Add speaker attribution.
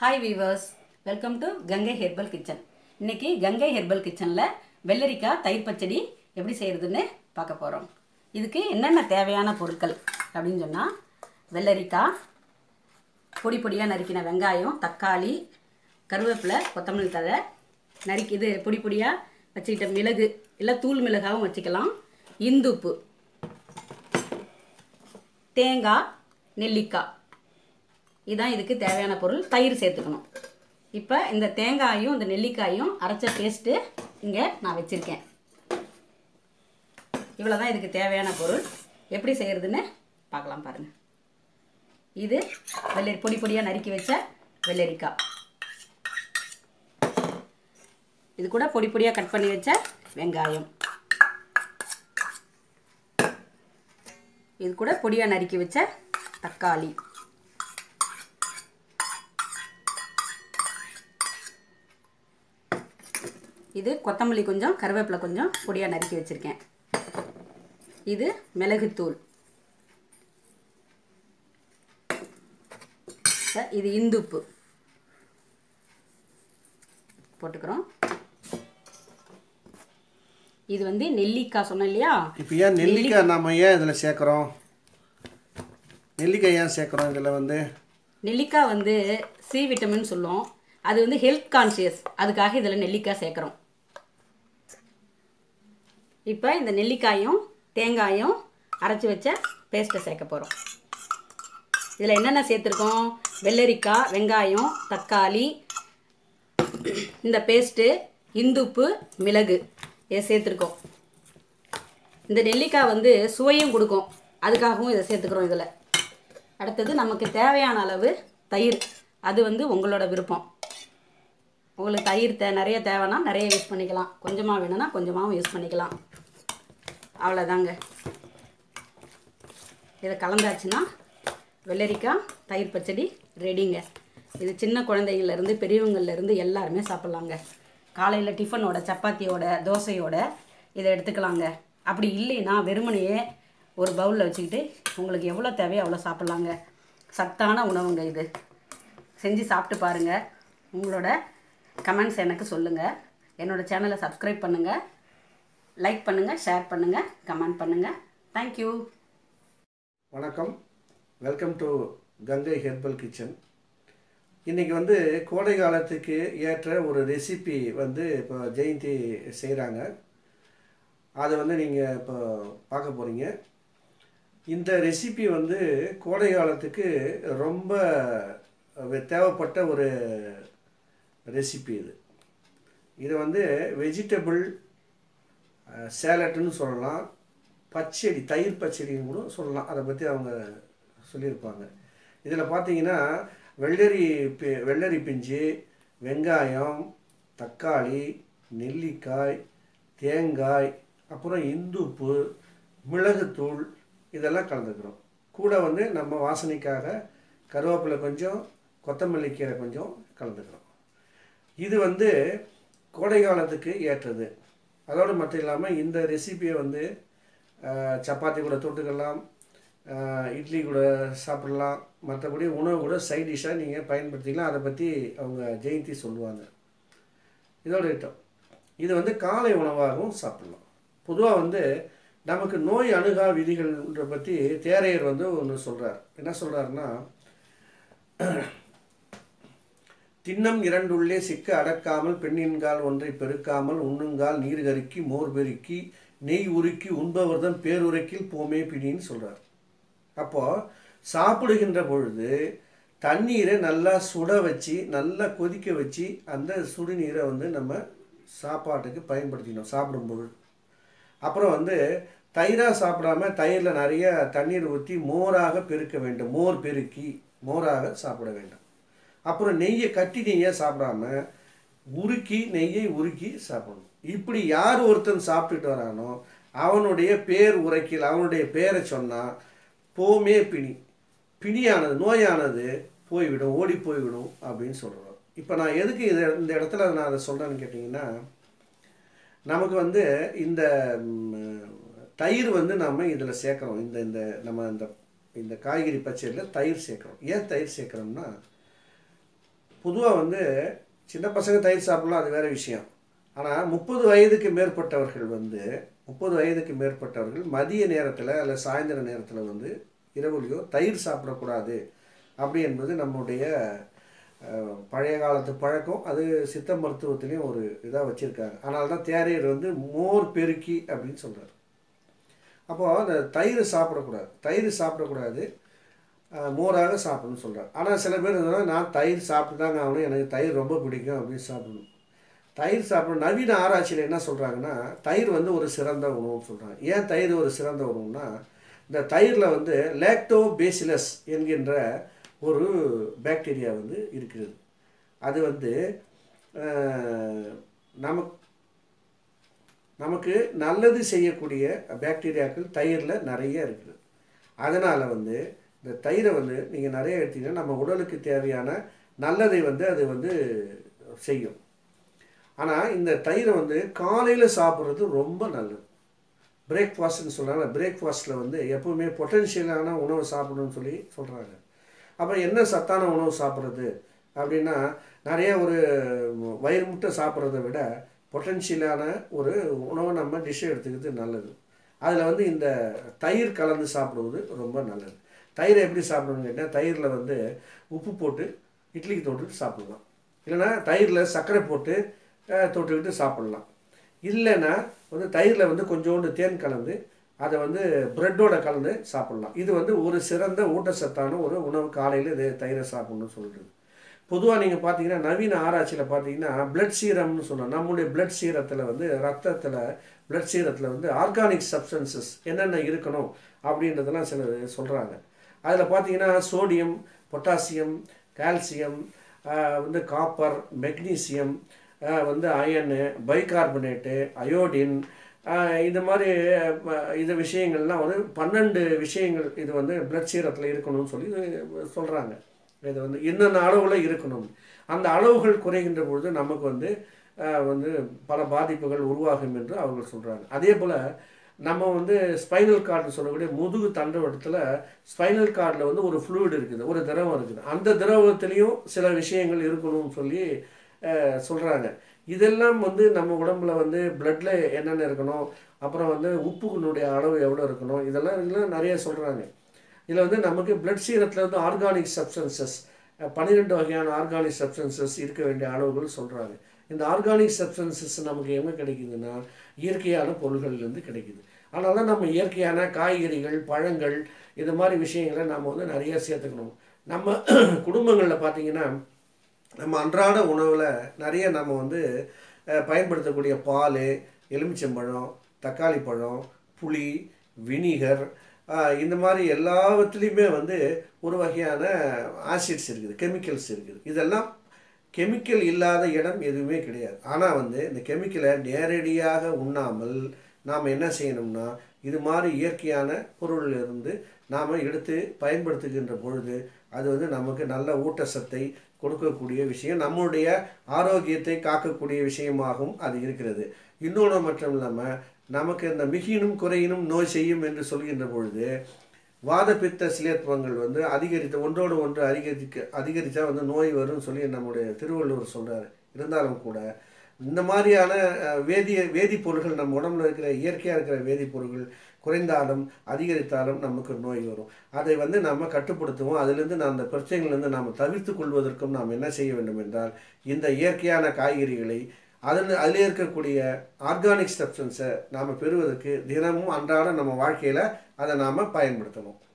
Speaker 1: hi viewers welcome to Gangai herbal kitchen இன்னைக்கு Gangai herbal கிச்சனில் வெள்ளரிக்காய் தயிர் பச்சடி எப்படி செய்கிறதுன்னு பார்க்க போகிறோம் இதுக்கு என்னென்ன தேவையான பொருட்கள் அப்படின்னு சொன்னால் வெள்ளரிக்காய் பொடி பொடியாக நறுக்கின வெங்காயம் தக்காளி கருவேப்பிலை கொத்தமல்லி தழை நறுக்கி இது பொடி பொடியாக வச்சுக்கிட்ட மிளகு இல்லை தூள் மிளகாவும் வச்சுக்கலாம் இந்துப்பு தேங்காய் நெல்லிக்காய் இதுதான் இதுக்கு தேவையான பொருள் தயிர் சேர்த்துக்கணும் இப்போ இந்த தேங்காயும் இந்த நெல்லிக்காயும் அரைச்ச பேஸ்ட்டு இங்கே நான் வச்சுருக்கேன் இவ்வளோ தான் இதுக்கு தேவையான பொருள் எப்படி செய்கிறதுன்னு பார்க்கலாம் பாருங்கள் இது வெள்ளரி பொடி பொடியாக நறுக்கி வச்ச வெள்ளரிக்காய் இது கூட பொடி பொடியாக கட் பண்ணி வச்ச வெங்காயம் இது கூட பொடியாக நறுக்கி வச்ச தக்காளி இது கொத்தமல்லி கொஞ்சம் கருவேப்பிலை கொஞ்சம் பொடியாக நறுக்கி வச்சுருக்கேன் இது மிளகுத்தூள் ச- இது இந்துப்பு போட்டுக்கிறோம் இது வந்து நெல்லிக்காய் சொன்னேன் இல்லையா
Speaker 2: இப்போ ஏன் நெல்லிக்காய் நாம ஏன் இதில் சேர்க்குறோம் நெல்லிக்காய் ஏன் சேர்க்குறோம் இதில் வந்து
Speaker 1: நெல்லிக்காய் வந்து சி விட்டமின் சொல்லுவோம் அது வந்து ஹெல்த் கான்ஷியஸ் அதுக்காக இதில் நெல்லிக்காய் சேர்க்குறோம் இப்போ இந்த நெல்லிக்காயும் தேங்காயும் அரைச்சி வச்ச பேஸ்ட்டை சேர்க்க போகிறோம் இதில் என்னென்ன சேர்த்துருக்கோம் வெள்ளரிக்காய் வெங்காயம் தக்காளி இந்த பேஸ்ட்டு இந்துப்பு மிளகு இதை சேர்த்துருக்கோம் இந்த நெல்லிக்காய் வந்து சுவையும் கொடுக்கும் அதுக்காகவும் இதை சேர்த்துக்கிறோம் இதில் அடுத்தது நமக்கு தேவையான அளவு தயிர் அது வந்து உங்களோட விருப்பம் உங்களுக்கு தயிர் தே நிறைய தேவைன்னா நிறைய யூஸ் பண்ணிக்கலாம் கொஞ்சமாக வேணும்னா கொஞ்சமாகவும் யூஸ் பண்ணிக்கலாம் அவ்வளோதாங்க இதை கலந்தாச்சுன்னா வெள்ளரிக்காய் தயிர் பச்சடி ரெடிங்க இது சின்ன குழந்தைங்கள்லேருந்து பெரியவங்கள்லேருந்து எல்லாருமே சாப்பிட்லாங்க காலையில் டிஃபனோட சப்பாத்தியோட தோசையோட இதை எடுத்துக்கலாங்க அப்படி இல்லைன்னா வெறுமனையே ஒரு பவுலில் வச்சுக்கிட்டு உங்களுக்கு எவ்வளோ தேவையோ அவ்வளோ சாப்பிட்லாங்க சத்தான உணவுங்க இது செஞ்சு சாப்பிட்டு பாருங்கள் உங்களோட கமெண்ட்ஸ் எனக்கு சொல்லுங்கள் என்னோடய சேனலை சப்ஸ்கிரைப் பண்ணுங்கள் லைக் பண்ணுங்கள் ஷேர் பண்ணுங்கள் கமெண்ட் பண்ணுங்கள் தேங்க்யூ
Speaker 2: வணக்கம் welcome to Gangai herbal kitchen இன்றைக்கி வந்து கோடை காலத்துக்கு ஏற்ற ஒரு ரெசிபி வந்து இப்போ ஜெயந்தி செய்கிறாங்க அதை வந்து நீங்கள் இப்போ பார்க்க போகிறீங்க இந்த ரெசிபி வந்து கோடை காலத்துக்கு ரொம்ப வே- தேவைப்பட்ட ஒரு ரெசிபி இது இது வந்து வெஜிடபிள் சேலட்டுன்னு சொல்லலாம் பச்சடி தயிர் பச்சடின்னு கூட சொல்லலாம் அதை பற்றி அவங்க சொல்லியிருப்பாங்க இதில் பார்த்தீங்கன்னா வெள்ளரி பி- வெள்ளரி பிஞ்சு வெங்காயம் தக்காளி நெல்லிக்காய் தேங்காய் அப்புறம் இந்துப்பு மிளகுத்தூள் இதெல்லாம் கலந்துக்கிறோம் கூட வந்து நம்ம வாசனைக்காக கருவேப்பிலை கொஞ்சம் கொத்தமல்லி கீரை கொஞ்சம் கலந்துக்கிறோம் இது வந்து கோடை காலத்துக்கு ஏற்றது அதோடு மட்டும் இல்லாமல் இந்த ரெசிபியை வந்து ஆஹ், சப்பாத்தி கூட தொட்டுக்கலாம் ஆஹ், இட்லி கூட சாப்பிடலாம் மற்றபடி உணவு கூட சைட் டிஷ்ஷாக நீங்கள் பயன்படுத்திக்கலாம் அதை பற்றி அவங்க ஜெயந்தி சொல்லுவாங்க இதோட ஐட்டம் இது வந்து காலை உணவாகவும் சாப்பிடலாம் பொதுவாக வந்து நமக்கு நோய் அணுகா விதிகள்ன்ற பற்றி தேரையர் வந்து ஒன்று சொல்கிறார் என்ன சொல்கிறாருன்னா திண்ணம் இரண்டுள்ளே சிக்க அடக்காமல் பெண்ணின்கால் ஒன்றை பெருக்காமல் உண்ணுங்கால் நீர் கருக்கி மோர் பெருக்கி நெய் உருக்கி உண்பவர்தம் பேருரைக்கில் போமே பிடின்னு சொல்றார் அப்போ சாப்பிடுகின்ற பொழுது தண்ணீரை நல்லா சுட வச்சு நல்லா கொதிக்க வச்சு அந்த சுடுநீரை வந்து நம்ம சாப்பாட்டுக்கு பயன்படுத்திக்கணும் சாப்பிடும் பொழுது அப்புறம் வந்து தயிராக சாப்பிடாம தயிரில் நிறைய தண்ணீர் ஊற்றி மோராக பெருக்க வேண்டும் மோர் பெருக்கி மோராக சாப்பிட வேண்டும் அப்புறம் நெய்யை கட்டி நெய்யை சாப்பிடாம உருக்கி நெய்யை உருக்கி சாப்பிடணும் இப்படி யார் ஒருத்தன் சாப்பிட்டுட்டு வரானோ அவனுடைய பேர் உரைக்கில் அவனுடைய பேரை சொன்னால் போமே பிணி பிணியானது நோயானது போய்விடும் ஓடி போய்விடும் அப்படின்னு சொல்கிறோம் இப்போ நான் எதுக்கு இதை இந்த இடத்துல நான் அதை சொல்கிறேன்னு கேட்டிங்கன்னா நமக்கு வந்து இந்த ம், தயிர் வந்து நம்ம இதில் சேர்க்குறோம் இந்த இந்த நம்ம இந்த இந்த காய்கறி பச்சையில் தயிர் சேர்க்குறோம் ஏன் தயிர் சேர்க்குறோம்னா பொதுவாக வந்து சின்ன பசங்க தயிர் சாப்பிடலாம் அது வேற விஷயம் ஆனால் முப்பது வயதுக்கு மேற்பட்டவர்கள் வந்து முப்பது வயதுக்கு மேற்பட்டவர்கள் மதிய நேரத்தில் அல்ல சாயந்தர நேரத்தில் வந்து இரவுலையோ தயிர் சாப்பிடக்கூடாது அப்படி என்பது நம்முடைய அஹ், பழைய காலத்து பழக்கம் அது சித்த மருத்துவத்திலையும் ஒரு இதாக வச்சுருக்காங்க அதனால தான் தேரையர் வந்து மோர் பெருக்கி அப்படின்னு சொல்கிறார் அப்போது அந்த தயிர் சாப்பிடக்கூடாது தயிர் சாப்பிடக்கூடாது அஹ், மோராக சாப்பிடணும்னு சொல்கிறார் ஆனால் சில பேர் என்னன்னா, நான் தயிர் சாப்பிட்டு தாங்க ஆகணும் எனக்கு தயிர் ரொம்ப பிடிக்கும் அப்படின்னு சாப்பிடணும் தயிர் சாப்பிட நவீன ஆராய்ச்சியில் என்ன சொல்கிறாங்கன்னா தயிர் வந்து ஒரு சிறந்த உணவுன்னு சொல்கிறாங்க ஏன் தயிர் ஒரு சிறந்த உணவுன்னா இந்த தயிரில் வந்து லேக்டோ பேசிலஸ் என்கின்ற ஒரு பாக்டீரியா வந்து இருக்கிறது அது வந்து அஹ், நமக்கு நமக்கு நல்லது செய்யக்கூடிய பாக்டீரியாக்கள் தயிரில் நிறைய இருக்குது அதனால் வந்து இந்த தயிரை வந்து நீங்கள் நிறைய எடுத்தீங்கன்னா நம்ம உடலுக்கு தேவையான நல்லதை வந்து அது வந்து செய்யும் ஆனால் இந்த தயிரை வந்து காலையில் சாப்பிட்றது ரொம்ப நல்லது பிரேக்ஃபாஸ்ட்னு சொல்கிறாங்க பிரேக்ஃபாஸ்ட்டில் வந்து எப்பவுமே பொட்டன்ஷியலான உணவு சாப்பிடணும்னு சொல்லி சொல்கிறாங்க அப்போ என்ன சத்தான உணவு சாப்பிட்றது அப்படின்னா நிறைய ஒரு வயிறு முட்டை சாப்பிட்றத விட பொட்டன்ஷியலான ஒரு உணவை நம்ம டிஷ்ஷை எடுத்துக்கிறது நல்லது அதில் வந்து இந்த தயிர் கலந்து சாப்பிடுவது ரொம்ப நல்லது தயிரை எப்படி சாப்பிடணும்னு கேட்டால் தயிரில் வந்து உப்பு போட்டு இட்லிக்கு தொட்டுட்டு சாப்பிடலாம் இல்லைன்னா தயிரில் சர்க்கரை போட்டு அஹ், தொட்டுக்கிட்டு சாப்பிடலாம் இல்லைன்னா வந்து தயிரில் வந்து கொஞ்சோண்டு தேன் கலந்து அதை வந்து ப்ரெட்டோட கலந்து சாப்பிடலாம் இது வந்து ஒரு சிறந்த ஊட்டச்சத்தான ஒரு உணவு காலையில் இது தயிரை சாப்பிடணும்னு சொல்கிறது பொதுவாக நீங்கள் பார்த்தீங்கன்னா நவீன ஆராய்ச்சியில் பார்த்தீங்கன்னா பிளட் சீரம்னு சொல்கிறோம் நம்முடைய பிளட் சீரத்தில் வந்து ரத்தத்தில் பிளட் சீரத்தில் வந்து ஆர்கானிக் சப்ஸ்டன்சஸ் என்னென்ன இருக்கணும் அப்படின்றதெல்லாம் சில சொல்கிறாங்க அதில் பார்த்தீங்கன்னா சோடியம் பொட்டாசியம் கால்சியம் ஆஹ் வந்து காப்பர் மெக்னீசியம் ஆஹ் வந்து அயனு பைகார்பனேட்டு அயோடின் ஆஹ் இந்த மாதிரி அஹ், இந்த விஷயங்கள்லாம் வந்து பன்னெண்டு விஷயங்கள் இது வந்து பிளட் சீரத்தில் இருக்கணும்னு சொல்லி சொல்கிறாங்க இது வந்து என்னென்ன அளவில் இருக்கணும் அந்த அளவுகள் குறைகின்ற பொழுது நமக்கு வந்து ஆஹ், வந்து பல பாதிப்புகள் உருவாகும் என்று அவர்கள் சொல்கிறாங்க அதே போல் நம்ம வந்து ஸ்பைனல் கார்டு சொல்லக்கூடிய முதுகு தண்டவட்டத்தில் ஸ்பைனல் கார்டில் வந்து ஒரு ஃப்ளூயிட் இருக்குது ஒரு திரவம் இருக்குது அந்த திரவத்திலையும் சில விஷயங்கள் இருக்கணும்னு சொல்லி சொல்கிறாங்க இதெல்லாம் வந்து நம்ம உடம்புல வந்து பிளட்ல என்னென்ன இருக்கணும் அப்புறம் வந்து உப்புனுடைய அளவு எவ்வளோ இருக்கணும் இதெல்லாம் இதெல்லாம் நிறைய சொல்கிறாங்க இதில் வந்து நமக்கு பிளட் சீரத்தில் வந்து ஆர்கானிக் சப்ஸ்டன்சஸ் பன்னிரெண்டு வகையான ஆர்கானிக் சப்ஸ்டன்சஸ் இருக்க வேண்டிய அளவுகள் சொல்கிறாங்க இந்த ஆர்கானிக் சப்ஸ்டன்சஸ் நமக்கு எங்கே கிடைக்குதுன்னா இயற்கையான பொருள்கள்லேருந்து கிடைக்குது அதனால தான் நம்ம இயற்கையான காய்கறிகள் பழங்கள் இது மாதிரி விஷயங்களை நம்ம வந்து நிறைய சேர்த்துக்கணும் நம்ம குடும்பங்களில் பார்த்தீங்கன்னா நம்ம அன்றாட உணவில் நிறைய நம்ம வந்து அஹ், பயன்படுத்தக்கூடிய பால் எலுமிச்சம்பழம் தக்காளி பழம் புளி வினிகர் ஆஹ், இந்த மாதிரி எல்லாவற்றுலேயுமே வந்து ஒரு வகையான ஆசிட்ஸ் இருக்குது கெமிக்கல்ஸ் இருக்குது இதெல்லாம் கெமிக்கல் இல்லாத இடம் எதுவுமே கிடையாது ஆனால் வந்து இந்த கெமிக்கலை நேரடியாக உண்ணாமல் நாம் என்ன செய்யணும்னா இது மாதிரி இயற்கையான பொருளிலிருந்து நாம் எடுத்து பயன்படுத்துகின்ற பொழுது அது வந்து நமக்கு நல்ல ஊட்டச்சத்தை கொடுக்கக்கூடிய விஷயம் நம்முடைய ஆரோக்கியத்தை காக்கக்கூடிய விஷயமாகவும் அது இருக்கிறது இன்னொன்று மட்டும் இல்லாமல் நமக்கு இந்த மிகினும் குறையினும் நோய் செய்யும் என்று சொல்கின்ற பொழுது வாதப்பித்த சிலேத்வங்கள் வந்து அதிகரித்த ஒன்றோடு ஒன்று அதிகரிக்க அதிகரித்தா வந்து நோய் வரும்னு சொல்லி நம்முடைய திருவள்ளுவர் சொல்றாரு இருந்தாலும் கூட இந்த மாதிரியான அஹ், வேதிய வேதிப்பொருட்கள் நம்ம உடம்புல இருக்கிற இயற்கையாக இருக்கிற வேதிப்பொருட்கள் குறைந்தாலும் அதிகரித்தாலும் நமக்கு நோய் வரும் அதை வந்து நம்ம கட்டுப்படுத்துவோம் அதிலிருந்து நான் அந்த பிரச்சனைகளிலிருந்து நாம் தவிர்த்து கொள்வதற்கும் நாம் என்ன செய்ய வேண்டும் என்றால் இந்த இயற்கையான காய்கறிகளை அதில் அதில் இருக்கக்கூடிய ஆர்கானிக் சப்ஸ்டன்ஸை நாம் பெறுவதற்கு தினமும் அன்றாட நம்ம வாழ்க்கையில் அதை நாம் பயன்படுத்தணும்